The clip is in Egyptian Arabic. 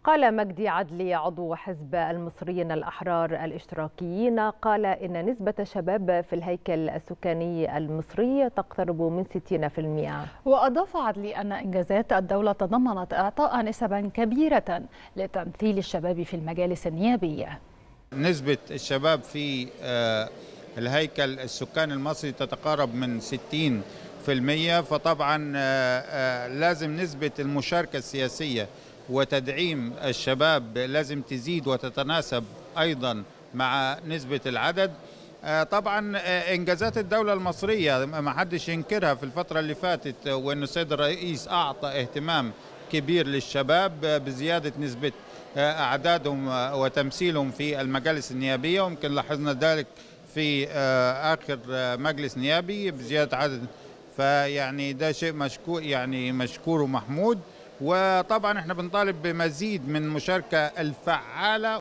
قال مجدي عدلي عضو حزب المصريين الأحرار الاشتراكيين قال إن نسبة الشباب في الهيكل السكاني المصري تقترب من 60% وأضاف عدلي أن إنجازات الدولة تضمنت إعطاء نسبا كبيرة لتمثيل الشباب في المجالس النيابية نسبة الشباب في الهيكل السكاني المصري تتقارب من 60 في المية فطبعا لازم نسبة المشاركة السياسية وتدعيم الشباب لازم تزيد وتتناسب أيضا مع نسبة العدد طبعا انجازات الدوله المصريه ما حدش ينكرها في الفتره اللي فاتت وان السيد الرئيس اعطى اهتمام كبير للشباب بزياده نسبه اعدادهم وتمثيلهم في المجالس النيابيه ويمكن لاحظنا ذلك في اخر مجلس نيابي بزياده عدد فيعني ده شيء مشكور يعني مشكور ومحمود وطبعا احنا بنطالب بمزيد من المشاركه الفعاله